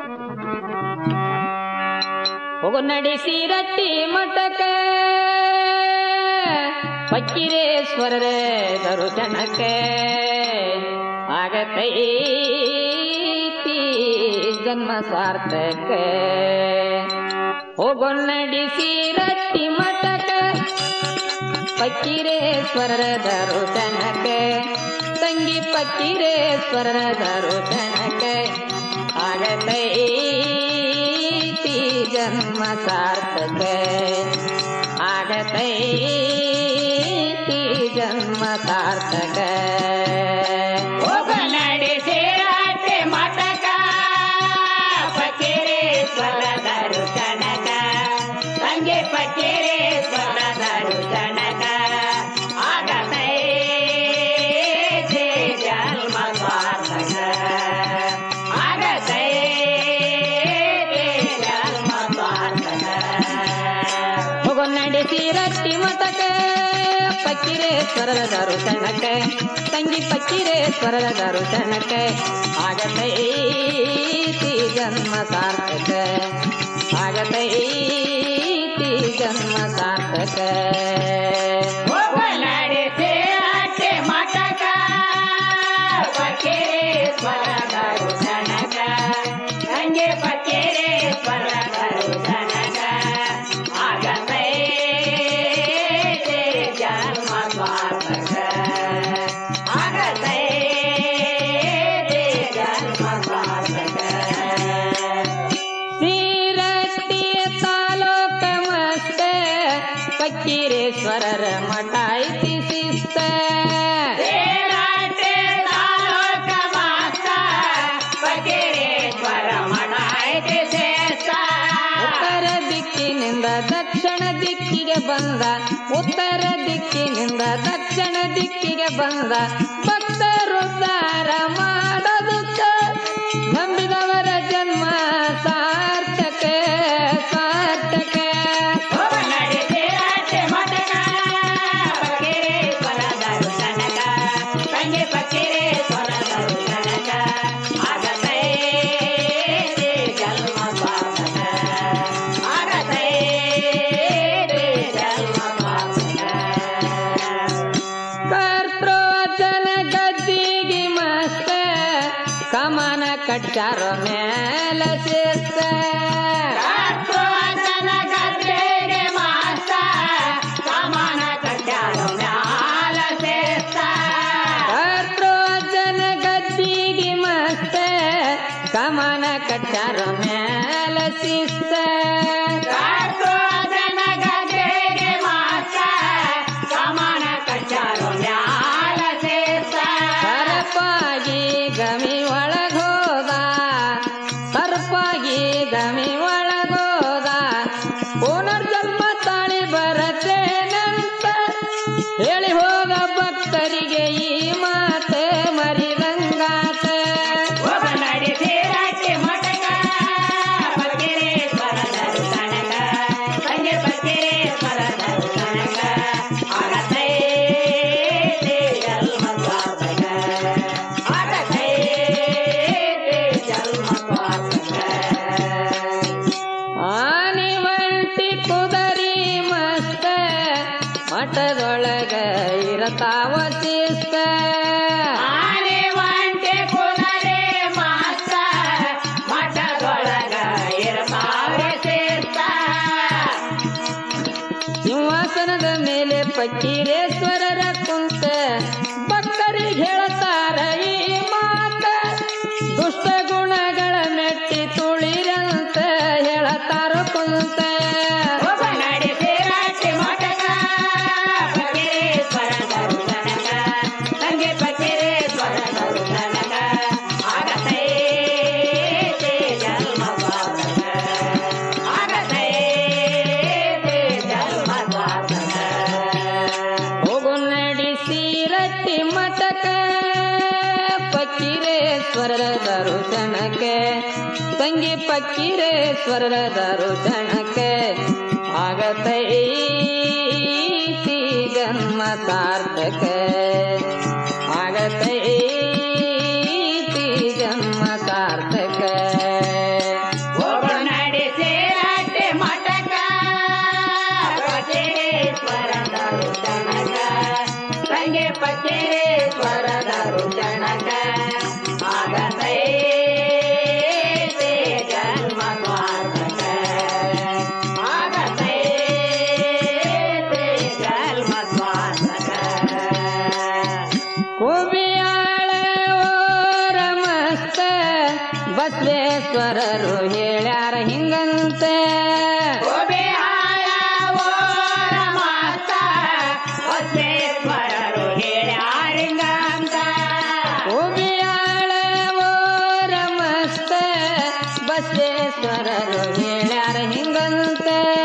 ಹೋಗು ನಡೆಸಿ ರಟ್ಟಿ ಮಠಕ ಪಕ್ಕಿರೇಶ್ವರರ ದರುಶನಕ್ಕೆ ಆಗತೈತಿ ಜನ್ಮ ಸಾರ್ಥಕ ಹೋಗು ನಡೆಸಿ ರಟ್ಟಿ ಮಠಕ ಪಕ್ಕಿರೇಶ್ವರರ ದರುಶನಕ್ಕೆ ತಂಗಿ ಪಕ್ಕಿರೇಶ್ವರರ ದರುಶನಕ್ಕೆ ಆಗತೈತಿ ಜನ್ಮ ಸಾರ್ಥಕ ಆಗತೈತಿ ಜನ್ಮ ಸಾರ್ಥಕ ಹೋಗ ನಡೆಸಿ ರಾಟೆ ಮಠಕ ಫಕೀರೇಶ್ವರ ದರುಶನಕ ತಂಗೆ ಫಕೀರೇಶ್ವರ ದರುಶನಕ ಆಗತೈತಿ ಜನ್ಮ ಸಾರ್ಥಕ ಆಗತೈತಿ ಜನ್ಮ ಸಾರ್ಥಕ ಹೋಗೋ ನಡೆಸಿ ರಟ್ಟಿ ಮಠಕ ಪಕ್ಕಿರೇಶ್ವರರ ದರುಶನಕ್ಕೆ ತಂಗಿ ಪಕ್ಕಿರೇಶ್ವರರ ದರುಶನಕ್ಕೆ ಆಗತೈತಿ ಜನ್ಮ ಸಾರ್ಥಕ ಆಗತೈತಿ ಜನ್ಮ ಸಾರ್ಥಕ ಹೋಗ ನಡೆಸಿ ಆಚೆ ಮಠಕ ಫಕೀರೇಶ್ವರ ದರುಶನಕ ಹಂಗೆ ಫಕೀರೇಶ್ವರ ದರುಶನಕ ಆಗತೈತಿ ಜನ್ಮ ಸ್ವಾರ್ಥಕ ಆಗತೈತಿ ಜನ್ಮ ಸ್ವಾರ್ಥಕ ಶ್ರೀರಟ್ಟಿಯ ತಾಲೂಕ ಮಸ್ತ ಪಕ್ಕಿರೇಶ್ವರರ ಮಠ ಐತಿ ಶಿಸ್ತ ಸೇರಾಟೆ ತಾಲೂಕ ಮಾಸ್ತ ಫಕೀರೇಶ್ವರ ಮಠ ಐತಿ ಶ್ರೇಷ್ಠ ಉತ್ತರ ದಿಕ್ಕಿನಿಂದ ದಕ್ಷಿಣ ದಿಕ್ಕಿಗೆ ಬಂದ ಉತ್ತರ ದಿಕ್ಕಿನಿಂದ ದಕ್ಷಿಣ ದಿಕ್ಕಿಗೆ ಬಂದ ಭಕ್ತರು ದಾರ ಮಾಡೋದಕ್ಕ ನಂಬಿದವರ ಜನ್ಮ ಸಾರ್ಥಕ ಸಾರ್ಥಕ ಹೋಗ ನಡೆಸಿ ರಾಟೆ ಮಠಕ ಫಕೀರೇಶ್ವರ ದರುಶನಕ ತಂಗೆ ಫಕೀರೇಶ್ವರ ದರುಶನಕ ಆಗತೈತಿ ಜನ್ಮ ಸ್ವಾರ್ಥಕ ಆಗತೈತಿ ಜನ್ಮ ಸ್ವಾರ್ಥಕ ಕರ್ತೃವಚನ ಗದ್ದಿಗೆ ಮಸ್ತ ಕಮನ ಕಟ್ಟಾರ ಮೇಲ ಶಿಸ್ತ ರಾಷ್ಟ್ರವಚನ ಗದ್ದೆಗೆ ಮಾಸ್ತ ಸಮಾನ ಕಟ್ಟಾರ ಮ್ಯಾಲ ಶ್ರೇಷ್ಠ ಕರ್ತೃವಚನ ಗದ್ದಿಗೆ ಮಸ್ತ ಕಮನ ಕಟ್ಟಾರ ಮೇಲ ಶಿಸ್ತ ರಾಷ್ಟ್ರವಚನ ಗದ್ದೆಗೆ ಮಾಸ್ತ ಸಮಾನ ಕಟ್ಟಾರ ಮ್ಯಾಲ ಶ್ರೇಷ್ಠ ಸರ್ಪಾಗಿ ಗಮಿ ಒಳಗೋದ ಸರ್ಪಾಗಿ ಗಮಿ ಒಳಗೋದ ಪುನರ್ಜನ್ಮ ತಾಳಿ ಬರತ್ತೇನಂತ ಹೇಳಿ ಹೋಗ ಭಕ್ತರಿಗೆ ಈ ಮಾತೆ ಮರಿದಂಗಾತ ಒಬ್ಬ ನಡೆಸಿ ರಾಜ್ಯ ಮಠಕ ಫಕೀರೇಶ್ವರ ದರ್ಶನಕ ಸಂಜೆ ಫಕೀರೇಶ್ವರ ದರ್ಶನಕ ಆಗತೈತಿ ಜನ್ಮ ಸ್ವಾರ್ಥಕ ಆಗತೈತಿ ಜನ್ಮ ಸ್ವಾರ್ಥಕ ಆನಿವಂಟಿ ಕುದರಿ ಮಸ್ತ ಮಠದೊಳಗ ಇರತಾವ ಶಿಸ್ತ ಆನೆ ಒಂಟೆ ಕುದರೆ ಮಾಸ್ತ ಮಠದೊಳಗ ಇರ್ತಾವೆ ಸೇರ್ತ ಸಿಂಹಾಸನದ ಮೇಲೆ ಪಕ್ಕೀರೇಶ್ವರರ ಕುಂತ ಭಕ್ತರಿಗೆ ಹೇಳ್ತಾರ ಈ ಮಾತ ದುಷ್ಟ ಗುಣಗಳ ಮೆಟ್ಟಿ ತುಳಿರಂತ ಹೇಳತಾರ ಕುಂತ ಒಬ್ಬ ನಡೆಸಿ ರಾಜ್ಯ ಮಠಕ ಫಕೀರೇಶ್ವರ ದರ್ಶನಕ ತಂಗೆ ಫಕೀರೇಶ್ವರ ದರ್ಶನಕ ಆಗತೈತಿ ಜನ್ಮ ಸ್ವಾರ್ಥಕ ಆಗತೈತಿ ಜನ್ಮ ಸ್ವಾರ್ಥಕ ಹೋಗು ನಡೆಸಿ ರಟ್ಟಿ ಮಠಕ ಪಕ್ಕೀರೇಶ್ವರರ ದರುಶನಕ್ಕೆ ತಂಗಿ ಪಕ್ಕೀರೇಶ್ವರರ ದರುಶನಕ್ಕೆ ಆಗತೈತಿ ಜನ್ಮ ಸಾರ್ಥಕ ಆಗತೈತಿ ಜನ್ಮ ಸಾರ್ಥಕ ಬಸವೇಶ್ವರರು ಹೇಳ್ಯಾರ ಹಿಂಗಂತೆ ಗೋಬೆ ಹಾಳ ಓರ ಮಾತ ಬಸವೇಶ್ವರರು ಹೇಳ್ಯಾರಿಂಗಂತ ಉಬಿಯಾಳ ಓರ ಮಸ್ತ ಬಸವೇಶ್ವರರು ಹೇಳ್ಯಾರ ಹಿಂಗಂತೆ